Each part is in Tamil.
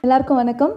எல்லாருக்கும் வணக்கம்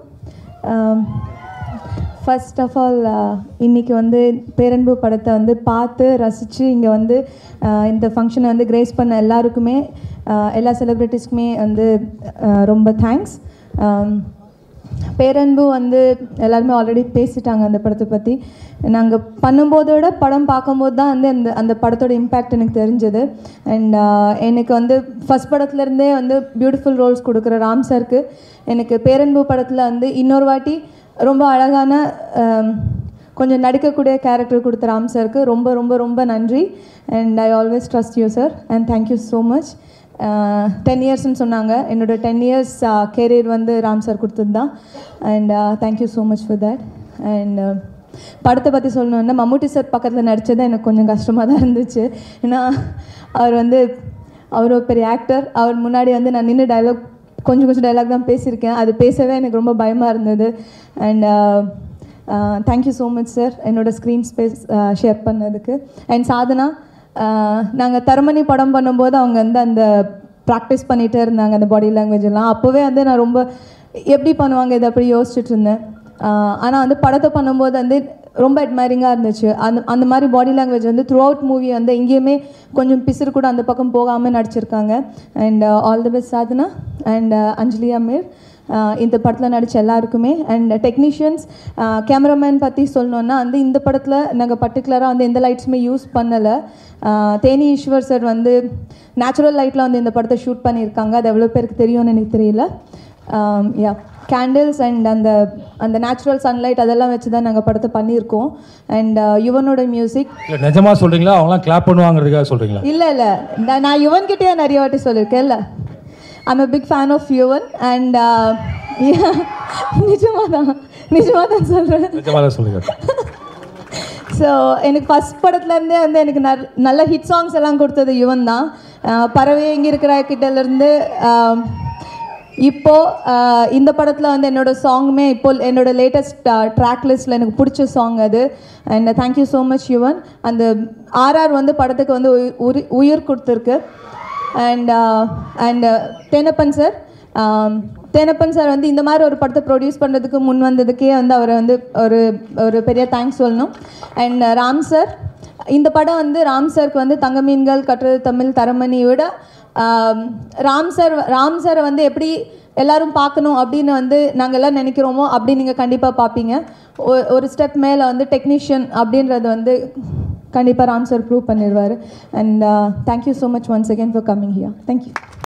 ஃபர்ஸ்ட் ஆஃப் ஆல் இன்னைக்கு வந்து பேரன்பு படத்தை வந்து பார்த்து ரசித்து இங்கே வந்து ஆஹ் இந்த ஃபங்க்ஷனை வந்து கிரேஸ் பண்ண எல்லாருக்குமே ஆஹ் எல்லா செலிப்ரிட்டிஸ்க்குமே வந்து ஆஹ் ரொம்ப தேங்க்ஸ் பேரன்பு வந்து எல்லாருமே ஆல்ரெடி பேசிட்டாங்க அந்த படத்தை பற்றி நாங்கள் பண்ணும்போதோட படம் பார்க்கும்போது தான் வந்து அந்த அந்த படத்தோட இம்பேக்ட் எனக்கு தெரிஞ்சது அண்ட் எனக்கு வந்து ஃபஸ்ட் படத்துலேருந்தே வந்து பியூட்டிஃபுல் ரோல்ஸ் கொடுக்குற ராம் சாருக்கு எனக்கு பேரன்பு படத்தில் வந்து இன்னொரு வாட்டி ரொம்ப அழகான ஆம், கொஞ்சம் நடிக்கக்கூடிய கேரக்டர் கொடுத்த ராம் சாருக்கு ரொம்ப ரொம்ப ரொம்ப நன்றி and I always trust you sir and thank you so much ten இயர்ஸ்னு சொன்னாங்க என்னோட டென் இயர்ஸ் கேரியர் வந்து ராம் சார் கொடுத்தது தான் and thank you so much for that and படத்தை பற்றி சொல்லணுன்னா மம்முட்டி சார் பக்கத்தில் நடித்தது எனக்கு கொஞ்சம் கஷ்டமாக தான் இருந்துச்சு ஏன்னா அவர் வந்து அவர் ஒரு பெரிய ஆக்டர் அவர் முன்னாடி வந்து நான் நின்று டைலாக் கொஞ்சம் கொஞ்சம் டைலாக் தான் பேசியிருக்கேன் அது பேசவே எனக்கு ரொம்ப பயமாக இருந்தது and thank you so much sir என்னோட ஸ்க்ரீன் ஸ்பேஸ் ஷேர் பண்ணதுக்கு அண்ட் சாதனா நாங்கள் தரமணி படம் பண்ணும்போது அவங்க வந்து அந்த ப்ராக்டிஸ் பண்ணிகிட்டே இருந்தாங்க அந்த பாடி லாங்குவேஜ் எல்லாம் அப்போவே வந்து நான் ரொம்ப எப்படி பண்ணுவாங்க இதை அப்படி யோசிச்சுட்டு இருந்தேன் ஆனால் வந்து படத்தை பண்ணும்போது வந்து ரொம்ப அட்மைரிங்காக இருந்துச்சு அந்த அந்த மாதிரி பாடி லாங்குவேஜ் வந்து த்ரூ அவுட் மூவி வந்து எங்கேயுமே கொஞ்சம் பிசுறு கூட அந்த பக்கம் போகாமல் நடிச்சிருக்காங்க and all the best Sadhana and Anjali Ameer ஆஹ் இந்த படத்தில் நடித்த எல்லாருக்குமே அண்ட் டெக்னீஷியன்ஸ் கேமராமேன் பற்றி சொல்லணுன்னா வந்து இந்த படத்தில் நாங்கள் பர்டிகுலராக வந்து எந்த லைட்ஸுமே யூஸ் பண்ணலை தேனி ஈஸ்வர் சார் வந்து நேச்சுரல் லைட்டில் வந்து இந்த படத்தை ஷூட் பண்ணியிருக்காங்க அது எவ்வளோ பேருக்கு தெரியும்னு எனக்கு தெரியல யா கேண்டில்ஸ் அண்ட் அந்த அந்த நேச்சுரல் சன்லைட் அதெல்லாம் வச்சு தான் நாங்கள் படத்தை பண்ணியிருக்கோம் அண்ட் யுவனோட மியூசிக் இல்லை நிஜமா சொல்றீங்களா அவங்களாம் கிளாப் பண்ணுவாங்கிறதுக்காக சொல்றீங்களா இல்லை இல்லை நான் நான் யுவன்கிட்டயே நிறைய வாட்டி சொல்லியிருக்கேன்ல I'm a big fan of Yuvan and நிஜமாக தான் நிஜமாக தான் சொல்கிறேன் நிஜமா தான் சொல்லுங்க ஸோ எனக்கு ஃபஸ்ட் படத்துலேருந்தே வந்து எனக்கு நல் நல்ல ஹிட் சாங்ஸ் எல்லாம் கொடுத்தது யுவன் தான் அஹ் பறவை எங்கே இருக்கிற கிட்டலேருந்து இப்போ அஹ் இந்த படத்தில் வந்து என்னோட சாங்குமே இப்போ என்னோட லேட்டஸ்ட் ட்ராக் லிஸ்ட்டில் எனக்கு பிடிச்ச சாங் அது and thank you so much Yuvan அந்த ஆர்ஆர் வந்து படத்துக்கு வந்து உயி- உரி- உயிர் கொடுத்துருக்கு and and Thenappan sir Thenappan sir வந்து இந்த மாதிரி ஒரு படத்தை ப்ரொடியூஸ் பண்ணுறதுக்கு முன் வந்ததுக்கே வந்து அவரை வந்து ஒரு ஒரு பெரிய தேங்க்ஸ் சொல்லணும் அண்ட் ராம் சார் இந்த படம் வந்து ராம் சாருக்கு வந்து தங்க மீன்கள் கட்டுறது தமிழ் தரமணியை விட ஆம், ராம் சார் ராம் சாரை வந்து எப்படி எல்லாரும் பார்க்கணும் அப்படின்னு வந்து நாங்கள் எல்லாம் நினைக்கிறோமோ அப்படி நீங்கள் கண்டிப்பாக பார்ப்பீங்க ஒ- ஒரு ஸ்டெப் மேலே வந்து டெக்னீஷியன் அப்படின்றது வந்து கண்டிப்பாக ராம் சார் ப்ரூவ் பண்ணிடுவார் and thank you so much once again for coming here thank you